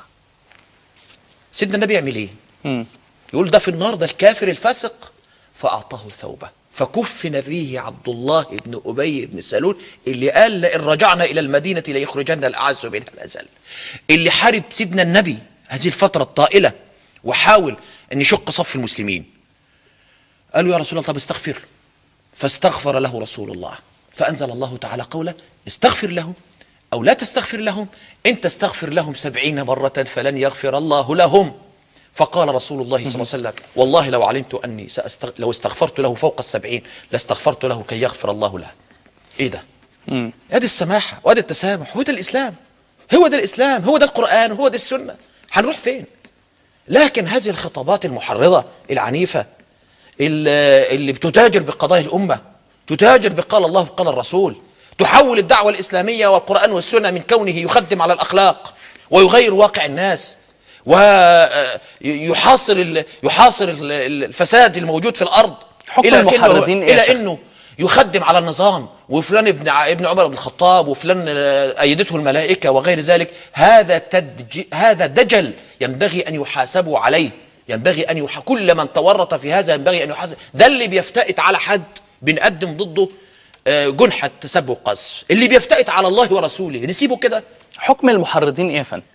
سيدنا النبي يعمل ايه يقول ده في النار ده الكافر الفاسق فأعطاه ثوبه فكفن فيه عبد الله بن أبي بن سلول اللي قال لئن رجعنا إلى المدينة ليخرجن الأعز منها الأزل اللي حارب سيدنا النبي هذه الفترة الطائلة وحاول أن يشق صف المسلمين قالوا يا رسول الله طب استغفر له فاستغفر له رسول الله فأنزل الله تعالى قوله استغفر لهم أو لا تستغفر لهم إن تستغفر لهم سبعين مرة فلن يغفر الله لهم فقال رسول الله صلى الله عليه وسلم والله لو علمت أني سأستغ... لو استغفرت له فوق السبعين لاستغفرت له كي يغفر الله له إيه ده هذه السماحة وهذا التسامح هو ده الإسلام هو ده الإسلام هو ده القرآن هو ده السنة هنروح فين لكن هذه الخطابات المحرضة العنيفة اللي اللي بتتاجر بقضايا الأمة تتاجر بقال الله وقال الرسول تحول الدعوة الإسلامية والقرآن والسنة من كونه يخدم على الأخلاق ويغير واقع الناس ويحاصر ال- يحاصر ال- ال- الفساد الموجود في الأرض حكم إلى كأنه- المحرضين إيه يا إلى شيخ؟ أنه يخدم على النظام وفلان ابن ع- ابن عمر بن الخطاب وفلان آه، أيدته الملائكة وغير ذلك هذا تدج هذا دجل ينبغي أن يحاسبوا عليه ينبغي أن يح... كل من تورط في هذا ينبغي أن يحاسب ده اللي بيفتئت على حد بنقدم ضده آه، جنحة تسب وقذف اللي بيفتئت على الله ورسوله نسيبه كده حكم المحرضين ايه يا فندم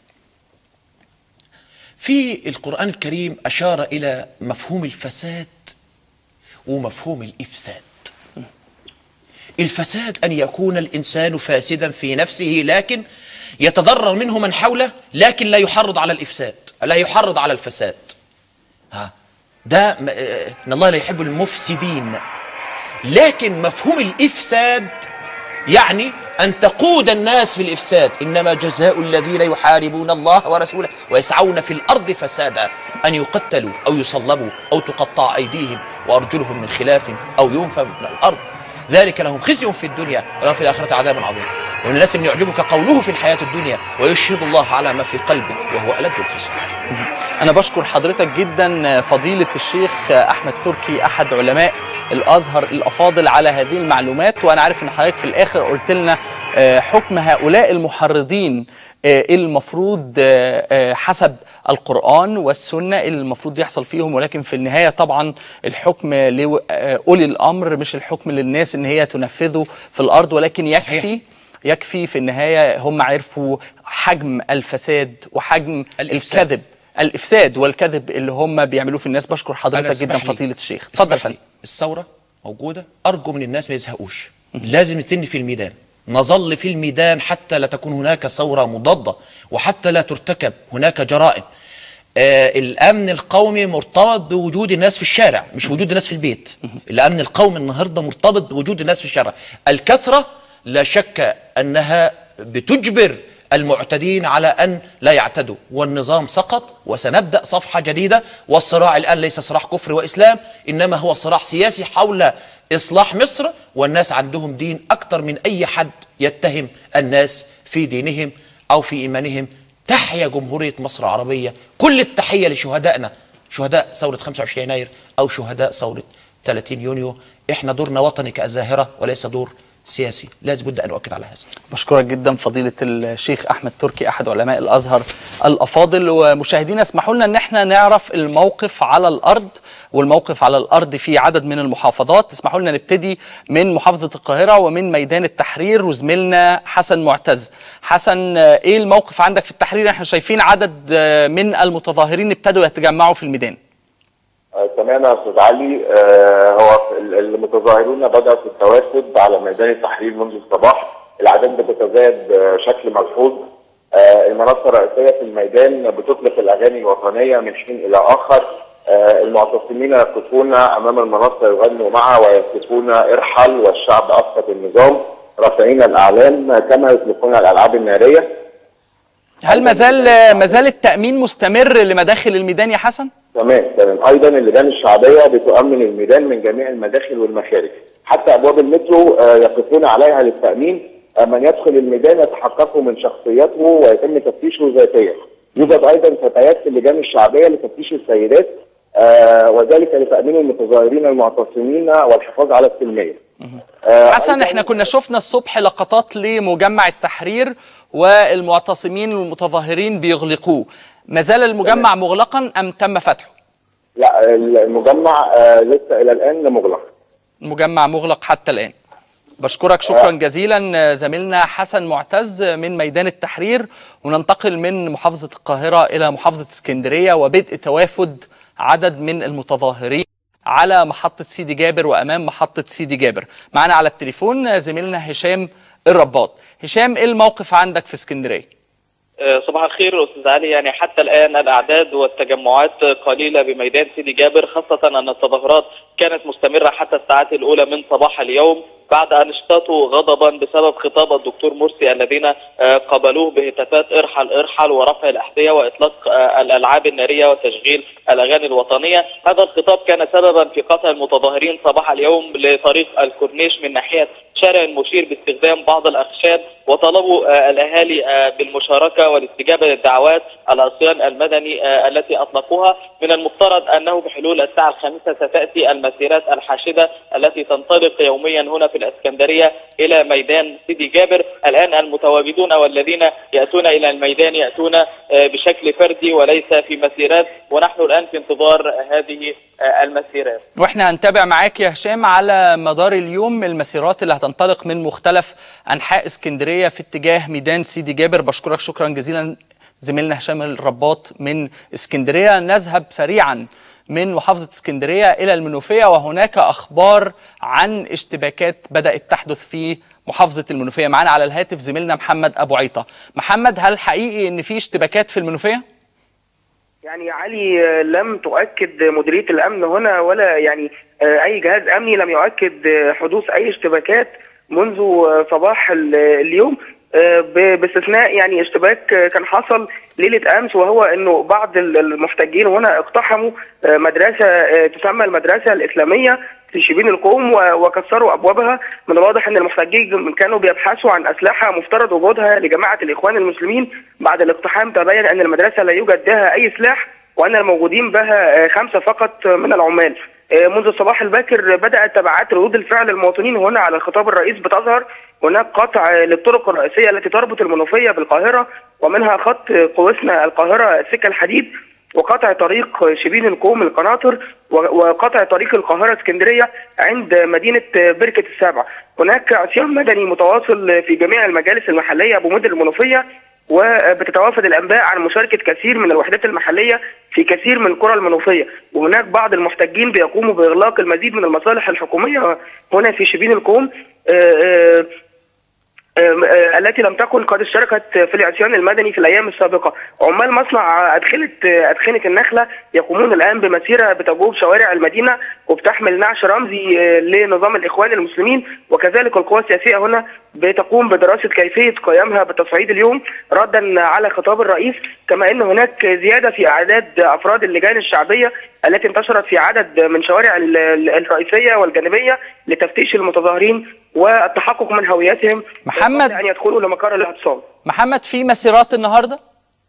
في القرآن الكريم أشار إلى مفهوم الفساد ومفهوم الإفساد الفساد أن يكون الإنسان فاسدا في نفسه لكن يتضرر منه من حوله لكن لا يحرض على الإفساد لا يحرض على الفساد ها ده م- آه، إن الله لا يحب المفسدين لكن مفهوم الإفساد يعني أن تقود الناس في الإفساد إنما جزاء الذين يحاربون الله ورسوله ويسعون في الأرض فسادا أن يقتلوا أو يصلبوا أو تقطع أيديهم وأرجلهم من خلاف أو ينفوا من الأرض ذلك لهم خزي في الدنيا ولهم في الآخرة عذاب عظيم ومن الناس من يعجبك قوله في الحياة الدنيا ويشهد الله على ما في قلبه وهو ألد الخصام أنا بشكر حضرتك جدا فضيلة الشيخ أحمد تركي أحد علماء الأزهر الأفاضل على هذه المعلومات وأنا عارف أن حضرتك في الآخر قلت لنا حكم هؤلاء المحرضين المفروض حسب القرآن والسنة المفروض يحصل فيهم ولكن في النهاية طبعا الحكم لأولي الأمر مش الحكم للناس إن هي تنفذه في الأرض ولكن يكفي يكفي في النهاية هم عرفوا حجم الفساد وحجم الإفساد. الكذب الإفساد والكذب اللي هم بيعملوه في الناس بشكر أنا حضرتك اسمح جدا لي- فضيلة الشيخ اتفضل يا اسمح لي. فندم الثورة موجودة أرجو من الناس ما يزهقوش لازم نتن في الميدان نظل في الميدان حتى لا تكون هناك ثورة مضادة وحتى لا ترتكب هناك جرائم آه الأمن القومي مرتبط بوجود الناس في الشارع مش وجود الناس في البيت الأمن القومي النهاردة مرتبط بوجود الناس في الشارع الكثرة لا شك أنها بتجبر المعتدين على أن لا يعتدوا والنظام سقط وسنبدأ صفحة جديدة والصراع الآن ليس صراع كفر وإسلام إنما هو صراع سياسي حول إصلاح مصر والناس عندهم دين أكثر من أي حد يتهم الناس في دينهم أو في إيمانهم تحيا جمهورية مصر العربية كل التحية لشهدائنا شهداء ثورة 25 يناير أو شهداء ثورة 30 يونيو إحنا دورنا وطني كظاهرة وليس دور سياسي لازم بد أن أؤكد على هذا بشكرك جدا فضيلة الشيخ أحمد تركي أحد علماء الأزهر الأفاضل ومشاهدينا اسمحوا لنا أن احنا نعرف الموقف على الأرض والموقف على الأرض في عدد من المحافظات اسمحوا لنا نبتدي من محافظة القاهرة ومن ميدان التحرير وزميلنا حسن معتز حسن آه، إيه الموقف عندك في التحرير احنا شايفين عدد آه، من المتظاهرين ابتدوا يتجمعوا في الميدان آه، تمام يا استاذ علي آه، هو ال- المتظاهرون بدأوا في التوافد على ميدان التحرير منذ الصباح الاعداد بتتزايد بشكل ملحوظ آه، المنصه الرئيسيه في الميدان بتطلق الاغاني الوطنيه من حين الى اخر آه، المعتصمين يقفون امام المنصه يغنوا معها ويهتفون ارحل والشعب اسقط النظام رافعين الاعلام كما يطلقون الالعاب الناريه هل ما زال ما زال التأمين مستمر لمداخل الميدان يا حسن؟ تمام تمام ايضا اللجان الشعبيه بتؤمن الميدان من جميع المداخل والمخارج حتى ابواب المترو آه، يقفون عليها للتامين آه، من يدخل الميدان يتحققوا من شخصيته ويتم تفتيشه ذاتيا يوجد ايضا فتيات في اللجان الشعبيه لتفتيش السيدات آه، وذلك لتامين المتظاهرين المعتصمين والحفاظ على السلميه آه، حسن أيضاً- احنا كنا شفنا الصبح لقطات لمجمع التحرير والمعتصمين والمتظاهرين بيغلقوه ما زال المجمع مغلقا ام تم فتحه لا المجمع آه، لسه الى الان مغلق المجمع مغلق حتى الان بشكرك شكرا جزيلا زميلنا حسن معتز من ميدان التحرير وننتقل من محافظة القاهرة إلى محافظة اسكندرية وبدء توافد عدد من المتظاهرين على محطة سيدي جابر وأمام محطة سيدي جابر معنا على التليفون زميلنا هشام الرباط هشام إيه الموقف عندك في اسكندرية؟ آه، صباح الخير استاذ علي يعني حتى الان الاعداد والتجمعات قليله بميدان سيدي جابر خاصه ان التظاهرات كانت مستمره حتى الساعات الاولى من صباح اليوم بعد ان اشتاطوا غضبا بسبب خطاب الدكتور مرسي الذين آه، قبلوه بهتافات ارحل ارحل ورفع الاحذيه واطلاق آه، الالعاب الناريه وتشغيل الاغاني الوطنيه هذا الخطاب كان سببا في قطع المتظاهرين صباح اليوم لطريق الكورنيش من ناحيه شارع المشير باستخدام بعض الاخشاب وطلبوا آه، الاهالي آه، بالمشاركه والاستجابه للدعوات العصيان المدني آه، التي اطلقوها من المفترض انه بحلول الساعه الخامسه ستاتي المسيرات الحاشده التي تنطلق يوميا هنا في الاسكندريه الى ميدان سيدي جابر الان المتواجدون والذين ياتون الى الميدان ياتون آه، بشكل فردي وليس في مسيرات ونحن الان في انتظار هذه آه، المسيرات واحنا هنتابع معاك يا هشام على مدار اليوم المسيرات اللي هتنطلق من مختلف انحاء اسكندريه في اتجاه ميدان سيدي جابر بشكرك شكرا جزيلا زميلنا هشام الرباط من اسكندريه نذهب سريعا من محافظة اسكندرية إلى المنوفية وهناك أخبار عن اشتباكات بدأت تحدث في محافظة المنوفية معنا على الهاتف زميلنا محمد أبو عيطة محمد هل حقيقي أن في اشتباكات في المنوفية؟ يعني يا علي آه، لم تؤكد مديريه الامن هنا ولا يعني آه، اي جهاز امني لم يؤكد آه، حدوث اي اشتباكات منذ آه، صباح ال- اليوم آه، ب- باستثناء يعني اشتباك آه، كان حصل ليله امس وهو انه بعض ال- المحتجين هنا اقتحموا آه، مدرسه آه، تسمى المدرسه الاسلاميه في شبين القوم و- وكسروا ابوابها من الواضح ان المحتجين كانوا بيبحثوا عن اسلحه مفترض وجودها لجماعه الاخوان المسلمين بعد الاقتحام تبين ان المدرسه لا يوجد بها اي سلاح وان الموجودين بها خمسه فقط من العمال منذ الصباح الباكر بدات تبعات ردود الفعل المواطنين هنا على خطاب الرئيس بتظهر هناك قطع للطرق الرئيسيه التي تربط المنوفيه بالقاهره ومنها خط قوسنا القاهره السكه الحديد وقطع طريق شبين الكوم القناطر وقطع طريق القاهره اسكندريه عند مدينه بركه السابع هناك عصيان مدني متواصل في جميع المجالس المحليه بمدن المنوفيه وبتتوافد الانباء عن مشاركه كثير من الوحدات المحليه في كثير من قرى المنوفيه وهناك بعض المحتجين بيقوموا باغلاق المزيد من المصالح الحكوميه هنا في شبين الكوم التي لم تكن قد اشتركت في العصيان المدني في الايام السابقه، عمال مصنع ادخنه ادخنه النخله يقومون الان بمسيره بتجوب شوارع المدينه وبتحمل نعش رمزي لنظام الاخوان المسلمين وكذلك القوى السياسيه هنا بتقوم بدراسه كيفيه قيامها بالتصعيد اليوم ردا على خطاب الرئيس كما ان هناك زياده في اعداد افراد اللجان الشعبيه التي انتشرت في عدد من شوارع الرئيسيه والجانبيه لتفتيش المتظاهرين والتحقق من هويتهم محمد ان يدخلوا لمقر الاعتصام محمد في مسيرات النهارده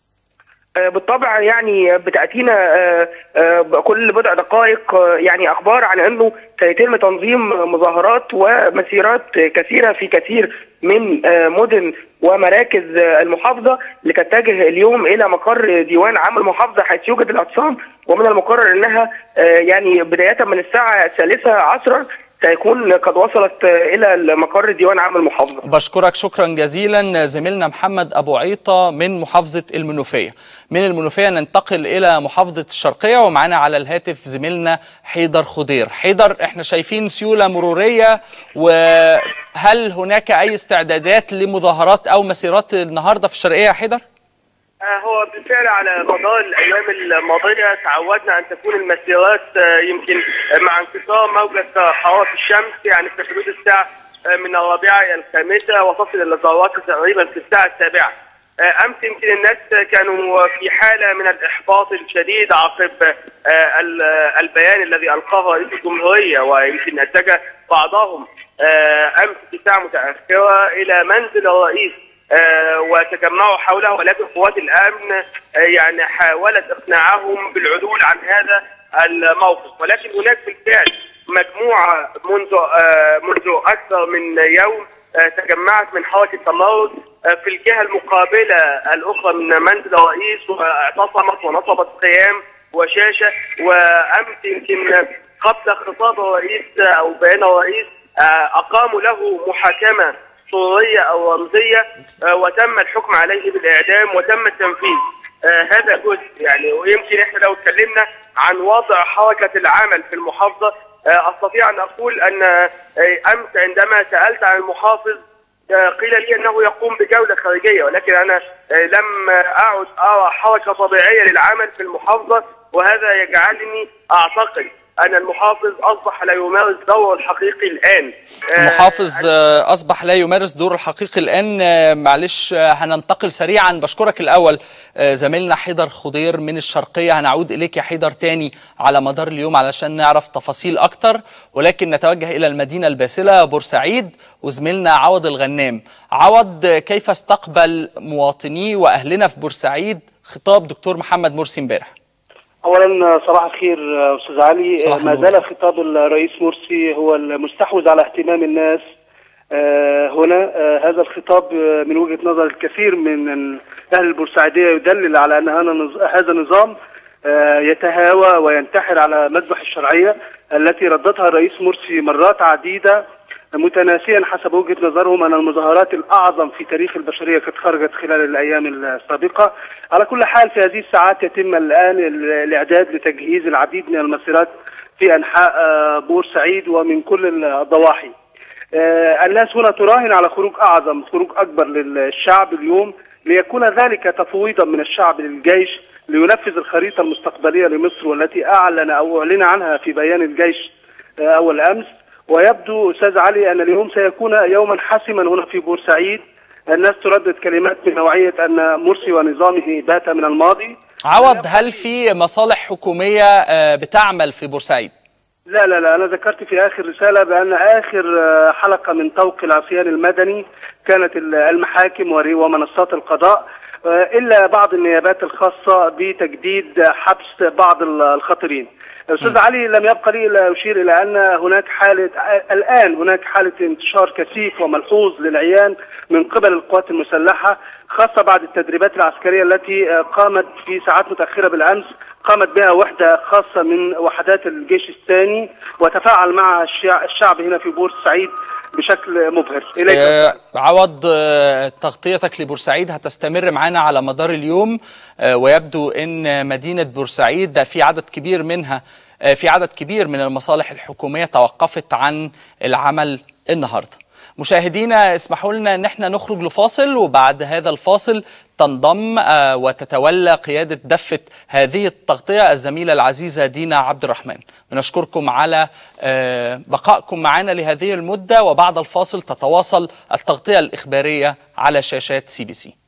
بالطبع يعني بتاتينا كل بضع دقائق يعني اخبار عن انه سيتم تنظيم مظاهرات ومسيرات كثيره في كثير من مدن ومراكز المحافظه لتتجه اليوم الى مقر ديوان عام المحافظه حيث يوجد الاعتصام ومن المقرر انها يعني بدايه من الساعه الثالثه عصرا سيكون قد وصلت الى مقر ديوان عام المحافظه. بشكرك شكرا جزيلا زميلنا محمد ابو عيطه من محافظه المنوفيه. من المنوفيه ننتقل الى محافظه الشرقيه ومعانا على الهاتف زميلنا حيدر خضير. حيدر احنا شايفين سيوله مروريه وهل هناك اي استعدادات لمظاهرات او مسيرات النهارده في الشرقيه يا حيدر؟ هو بالفعل على مدار الايام الماضيه تعودنا ان تكون المسيرات يمكن مع انقسام موجه حراره الشمس يعني في حدود الساعه من الرابعه الى الخامسه وتصل الى ذروات تقريبا في الساعه السابعه. امس يمكن الناس كانوا في حاله من الاحباط الشديد عقب البيان الذي القاه رئيس الجمهوريه ويمكن اتجه بعضهم امس في ساعه متاخره الى منزل الرئيس آه وتجمعوا حوله ولكن قوات الامن آه يعني حاولت اقناعهم بالعدول عن هذا الموقف ولكن هناك بالفعل مجموعه منذ آه منذ اكثر من يوم تجمعت من حركه تمرد في الجهه المقابله الاخرى من منزل الرئيس واعتصمت ونصبت قيام وشاشه وامس يمكن قبل خطاب الرئيس او بيان الرئيس اقاموا له محاكمه صورية أو رمزية آه وتم الحكم عليه بالإعدام وتم التنفيذ آه هذا جزء يعني ويمكن احنا لو اتكلمنا عن وضع حركة العمل في المحافظة آه أستطيع أن أقول أن أمس عندما سألت عن المحافظ قيل لي أنه يقوم بجولة خارجية ولكن أنا لم أعد أرى حركة طبيعية للعمل في المحافظة وهذا يجعلني أعتقد أن المحافظ أصبح لا يمارس دوره الحقيقي الآن المحافظ أصبح لا يمارس دوره الحقيقي الآن معلش هننتقل سريعا بشكرك الأول زميلنا حيدر خضير من الشرقية هنعود إليك يا حيدر تاني على مدار اليوم علشان نعرف تفاصيل أكتر ولكن نتوجه إلى المدينة الباسلة بورسعيد وزميلنا عوض الغنام عوض كيف استقبل مواطني وأهلنا في بورسعيد خطاب دكتور محمد مرسي امبارح اولا صباح الخير استاذ علي صباح ما زال خطاب الرئيس مرسي هو المستحوذ على اهتمام الناس هنا هذا الخطاب من وجهه نظر الكثير من اهل البورسعيديه يدلل على ان هذا النظام يتهاوى وينتحر على مذبح الشرعيه التي ردتها الرئيس مرسي مرات عديده متناسيا حسب وجهه نظرهم ان المظاهرات الاعظم في تاريخ البشريه قد خرجت خلال الايام السابقه على كل حال في هذه الساعات يتم الان الاعداد لتجهيز العديد من المسيرات في انحاء بورسعيد ومن كل الضواحي الناس هنا تراهن على خروج اعظم خروج اكبر للشعب اليوم ليكون ذلك تفويضا من الشعب للجيش لينفذ الخريطه المستقبليه لمصر والتي اعلن او اعلن عنها في بيان الجيش اول امس ويبدو استاذ علي ان اليوم سيكون يوما حاسما هنا في بورسعيد الناس تردد كلمات من نوعيه ان مرسي ونظامه بات من الماضي عوض هل في مصالح حكوميه بتعمل في بورسعيد؟ لا لا لا انا ذكرت في اخر رساله بان اخر حلقه من طوق العصيان المدني كانت المحاكم ومنصات القضاء آه، الا بعض النيابات الخاصه بتجديد حبس بعض ال- الخطرين. استاذ علي لم يبقى لي الا اشير الى ان هناك حاله الان هناك حاله انتشار كثيف وملحوظ للعيان من قبل القوات المسلحه خاصه بعد التدريبات العسكريه التي آه، قامت في ساعات متاخره بالامس قامت بها وحده خاصه من وحدات الجيش الثاني وتفاعل مع الشع- الشعب هنا في بورسعيد بشكل مبهر اليك آه، عوض آه، تغطيتك لبورسعيد هتستمر معانا على مدار اليوم آه، ويبدو ان مدينه بورسعيد ده في عدد كبير منها آه، في عدد كبير من المصالح الحكوميه توقفت عن العمل النهارده. مشاهدينا اسمحوا لنا ان احنا نخرج لفاصل وبعد هذا الفاصل تنضم آه، وتتولى قياده دفه هذه التغطيه الزميله العزيزه دينا عبد الرحمن. بنشكركم على آه، بقائكم معنا لهذه المده وبعد الفاصل تتواصل التغطيه الاخباريه على شاشات سي بي سي.